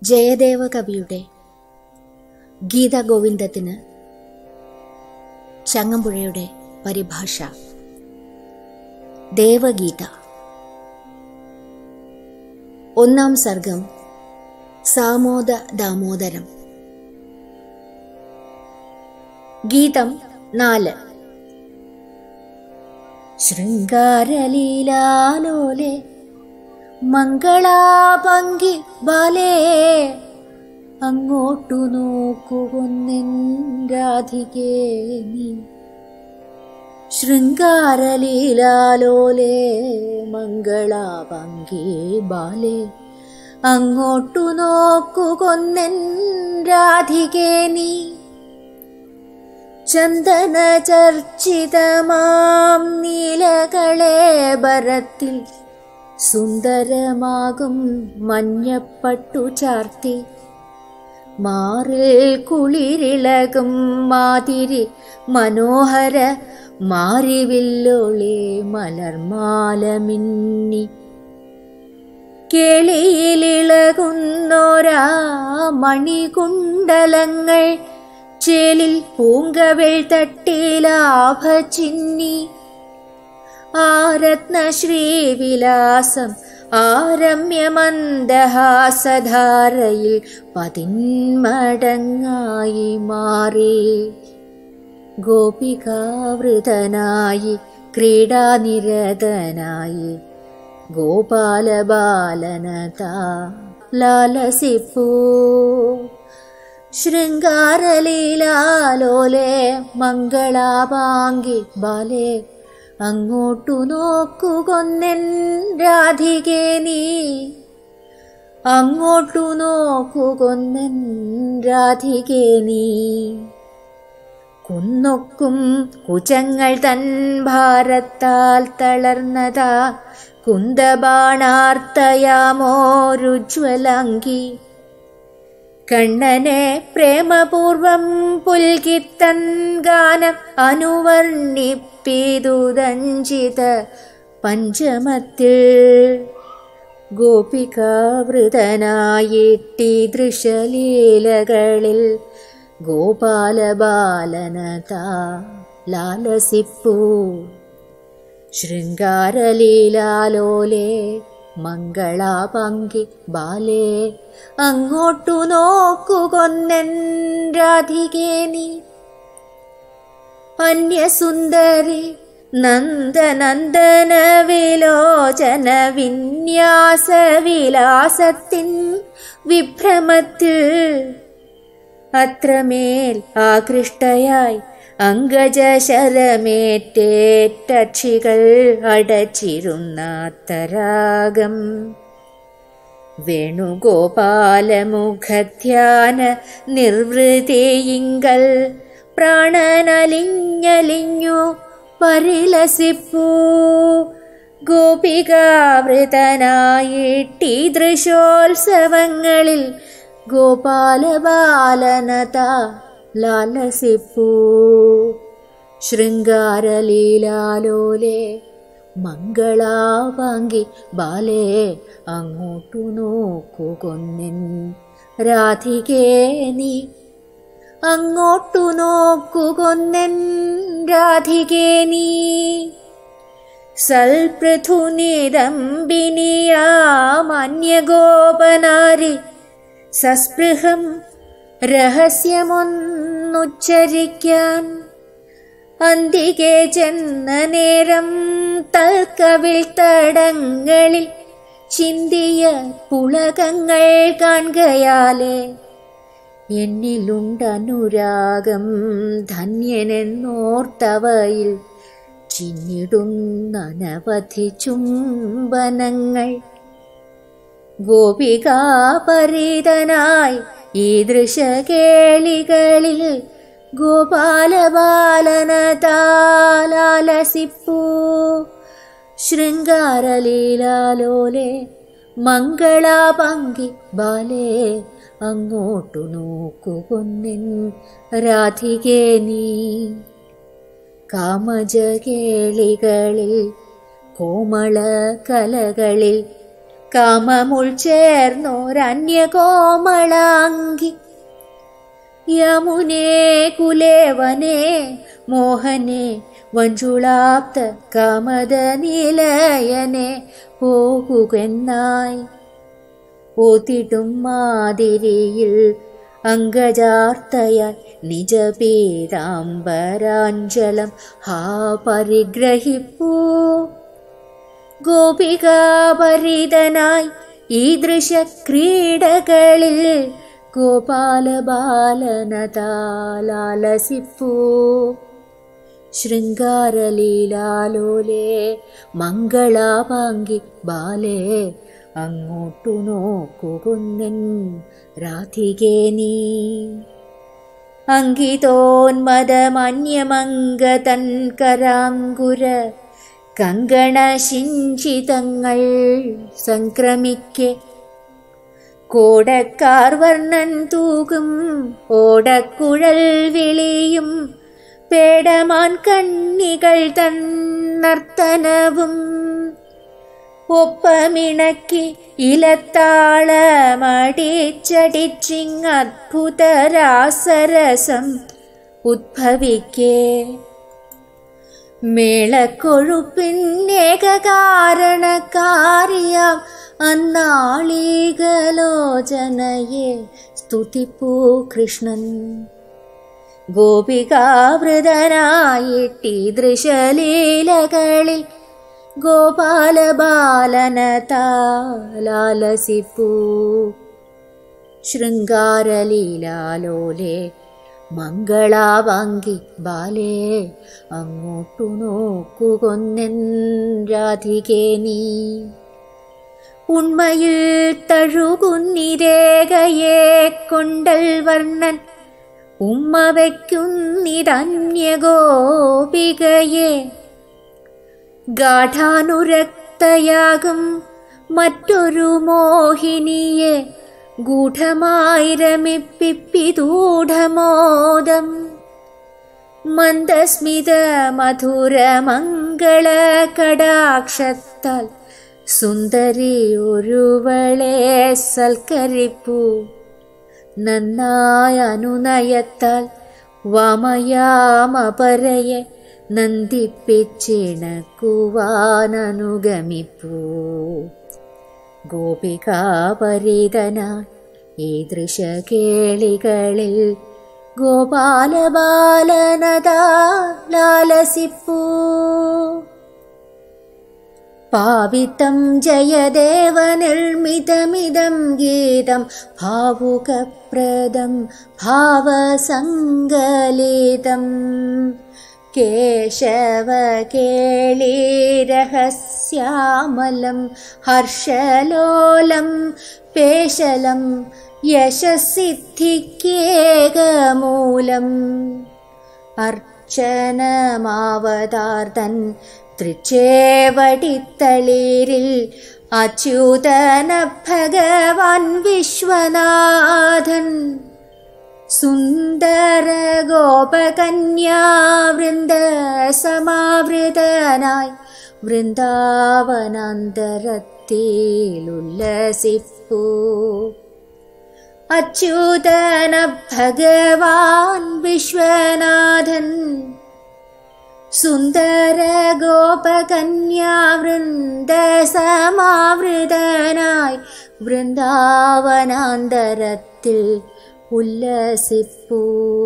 ജയദേവ കവിയുടെ ഗീതാഗോവിന്ദത്തിന് ചങ്ങമ്പുഴയുടെ പരിഭാഷ ദേവഗീത ഒന്നാം സർഗം സാമോദ ദാമോദരം ഗീതം നാല് ശൃംഗാരലീലാലോലെ മംഗളാപങ്കി ബാലേ അങ്ങോട്ടു നോക്കുകൊന്നെൻ രാധികേ നീ ശൃംഗാരലീലാലോലെ മംഗളാപങ്കി ബാലേ അങ്ങോട്ടു നോക്കുകൊന്നെൻ രാധികേ നീ ചന്ദന ചർച്ചിതമാം നീലകളേബരത്തിൽ സുന്ദരമാകും മഞ്ഞപ്പട്ടു ചാർത്തി മാറിൽ കുളിരിളകും മാതിരി മനോഹര മാറിവില്ലൊളി മലർമാലമിന്നി കേളിയിലിളകുന്നോരാ മണികുണ്ടലങ്ങൾ ചേലിൽ പൂങ്കവിൾ തട്ടിലാഭ ചിന്നി ആരത്ന ശ്രീവിലാസം ആരമ്യമന്ദഹാസധാരയിൽ പതിന്മടങ്ങായി മാറി ഗോപികാവൃതനായി ക്രീഡാനിരതനായി ഗോപാലബാലനതാ ലാലസിപ്പൂ ശൃംഗാരലീലാലോലെ മംഗളാപാങ്കി ബാലേ അങ്ങോട്ടു നോക്കുകൊന്നെൻ രാധികേ നീ അങ്ങോട്ടു നോക്കുകൊന്നെൻ രാധികേ നീ കുന്നൊക്കും കുചങ്ങൾ തൻ ഭാരത്താൽ തളർന്നതാ കുന്തബാണാർത്തയാമോരുജ്വലങ്കി കണ്ണനെ പ്രേമപൂർവം പുൽകിത്തൻ ഗാനം അനുവർണിപ്പിതുദഞ്ചിത പഞ്ചമത്തിൽ ഗോപികാവൃതനായിട്ടി ദൃശലീലകളിൽ ഗോപാലബാലനതാ ലാലസിപ്പൂ ശൃംഗാരലീലാലോലേ മംഗളാപങ്കി ബാലേ അങ്ങോട്ടു നോക്കുകൊന്നെൻ രാധികേ നീ അന്യസുന്ദരി നന്ദനന്ദന വിലോചന വിന്യാസ വിലാസത്തിൻ വിഭ്രമത്തിൽ അത്രമേൽ ആകൃഷ്ടയായി അങ്കജ ശരമേറ്റേറ്റക്ഷികൾ അടച്ചിരുന്ന തരാഗം വേണുഗോപാലമുഖധ്യാന നിർവൃതിയിങ്കൽ പ്രാണനലിഞ്ഞലിഞ്ഞു പരിലസിപ്പൂ ഗോപികാവൃതനായിട്ടി ദൃശോത്സവങ്ങളിൽ ഗോപാലബാലനത ലാലസിപ്പൂ ശൃംഗാരലീലാലോലെ മംഗളാവാങ്കി ബാലേ അങ്ങോട്ടു നോക്കുകൊന്നെൻ രാധികേ നീ അങ്ങോട്ടു നോക്കുകൊന്നെൻ രാധികേ നീ സൽപൃഥുനിരംബിനിയാമന്യഗോപനാരി സസ്പൃഹം രഹസ്യമൊന്നുച്ചരിക്കാൻ അന്തികെ ചെന്ന നേരം തൽക്കവിൽ തടങ്ങളിൽ ചിന്തിയ പുളകങ്ങൾ കാണുകയാലേ എന്നിലുണ്ടനുരാഗം ധന്യനെന്നോർത്തവയിൽ ചിന്നിടുന്നനവധി ചുംബനങ്ങൾ ഗോപികാപരിതനായി ഈ ദൃശകേളികളിൽ ഗോപാലബാലനതാലാലസിപ്പൂ ശൃംഗാരലീലാലോലെ മംഗളാപങ്കി ബാലേ അങ്ങോട്ടു നോക്കുകൊന്നിൻ രാധികേ നീ കാമജകേളികളിൽ കോമള കലകളിൽ കാമമുൾ ചേർന്നോരന്യകോമളാങ്കി യമുനേ കുലേവനേ മോഹനേ വഞ്ചുളാപ്ത കമത നിലയനെ പോകുകെന്നായി ഓത്തിട്ടും മാതിരിയിൽ അംഗജാർത്തയായി നിജപീതാംബരാഞ്ചലം ഹാ പരിഗ്രഹിപ്പൂ ഗോപികാപരിതനായി ഈദൃശ ക്രീഡകളിൽ ഗോപാലബാലനതാലാലസിപ്പൂ ശൃംഗാരലീലാലോലേ മംഗളാപാങ്കി ബാലേ അങ്ങോട്ടു നോക്കുകുന്നൻ രാധികേ നീ അങ്കിതോന്മദമന്യമംഗതൻ കരാങ്കുര കങ്കണശിഞ്ചിതങ്ങൾ സംക്രമിക്കെ കോടക്കാർ വർണ്ണൻ തൂകും ഓടക്കുഴൽ വിളിയും പേടമാൻ കണ്ണികൾ തന്നർത്തനവും ഒപ്പമിണക്കി ഇലത്താളമടിച്ചടിച്ചിങ്ങദ്ഭുതരാസരസം ഉദ്ഭവിക്കേ മേളക്കൊഴുപ്പിന്നേകാരണക്കാരിയാം അന്നാളീകലോചനയെ സ്തുതിപ്പൂ കൃഷ്ണൻ ഗോപികാവൃതനായിട്ടി ദൃശലീലകളിൽ ഗോപാലബാലനതാലാലസിപ്പൂ ശൃംഗാരലീലാലോലേ മംഗളാവാങ്കി ബാലേ അങ്ങോട്ടു നോക്കുകൊന്നെൻ രാധികേ നീ ഉണ്മയിൽ തഴുകുന്നിരേകയെ കൊണ്ടൽ വർണ്ണൻ ഉമ്മ വയ്ക്കുന്നിതന്യഗോപികയെ ഗാഠാനുരക്തയാകും മറ്റൊരു മോഹിനിയെ ഗൂഢമായിരമിപ്പിപ്പിതൂഢമോദം മന്ദസ്മിത മധുരമംഗള കടാക്ഷത്താൽ സുന്ദരി ഒരുവളെ സൽക്കരിപ്പൂ നന്നായ അനുനയത്താൽ വാമയാമപരയെ നന്ദിപ്പിച്ചിണക്കുവാനനുഗമിപ്പൂ ഗോപികാപരിതന ഈദൃശ കേളികളിൽ ഗോപാലബാലനതാ ലാലസിപ്പൂ പാവിത്തം ജയദേവനിർമ്മിതമിതം ഗീതം ഭാവുകപ്രദം ഭാവസങ്കലിതം കേശവകേളീരഹസ്യാമലം ഹർഷലോലം പേശലം യശസിദ്ധിക്കേകമൂലം അർച്ചനമാവതാർത്തൻ തൃച്ചേവടിത്തളീരിൽ അച്യുതന ഭഗവാൻ വിശ്വനാഥൻ സുന്ദര ഗോപകന്യാവൃന്ദ സമാവൃതനായി വൃന്ദാവനാന്തരത്തിലുല്ലസിപ്പൂ അച്യുതന ഭഗവാൻ വിശ്വനാഥൻ സുന്ദര ഗോപകന്യാവൃന്ദ സമാവൃതനായി വൃന്ദാവനാന്തരത്തിൽ ഉല്ലസിപ്പൂ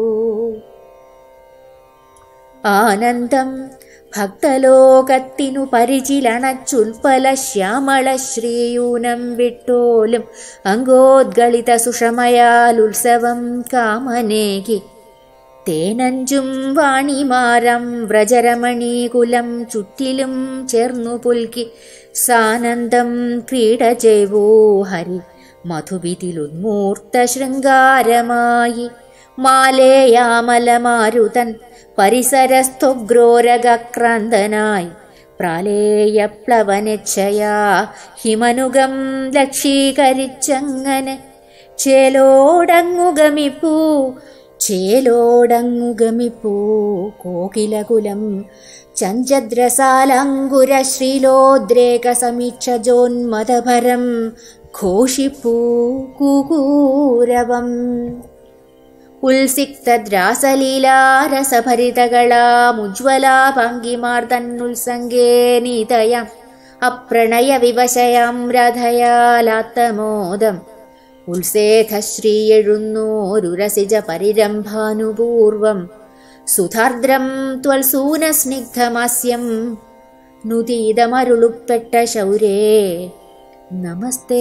ആനന്ദം ഭക്തലോകത്തിനു പരിചിലണച്ചുൽപ്പല ശ്യാമള ശ്രീയൂനം വിട്ടോലും അങ്കോദ്ഗളിത സുഷമയാൽ ഉത്സവം കാമനേകി തേനഞ്ചും വാണിമാരം വ്രജരമണീകുലം ചുറ്റിലും ചേർന്നു പുൽകി സാനന്ദം ക്രീഡ ചെയ്വോ ഹരി മധുവിതിലുന്മൂർത്ത ശൃംഗാരമായി മാലേയാമലമാരുതൻ പരിസരസ്ഥുഗ്രോരഗക്രാന്തനായി പ്രാലേയപ്ലവനിച്ഛയാ ഹിമനുഗം ലക്ഷീകരിച്ചങ്ങനെ ചേലോടങ്ങുഗമിപ്പൂ ചേലോടങ്ങുഗമിപ്പൂ കോകിലകുലം ചഞ്ചദ്രസാലങ്കുര ശ്രീലോദ്രേക സമീക്ഷജോന്മതഭരം ഘോഷിപ്പൂ കൂകൂരവം ഉത്സിക്തദ്രാസലീലാരസഭരിതകളാമുജ്വലാഭംഗിമാർത്തന്നുത്സംഗേ നീതയാം അപ്രണയ വിവശയാം രഥയാലാത്തമോദം ഉത്സേധശ്രീയെഴുന്നോരുരസിജ പരിരംഭാനുപൂർവം സുധാർദ്രം ത്വൽസൂനസ്നിഗ്ധമാസ്യം നുതീതമരുളുപ്പെട്ട ശൗരേ നമസ്തേ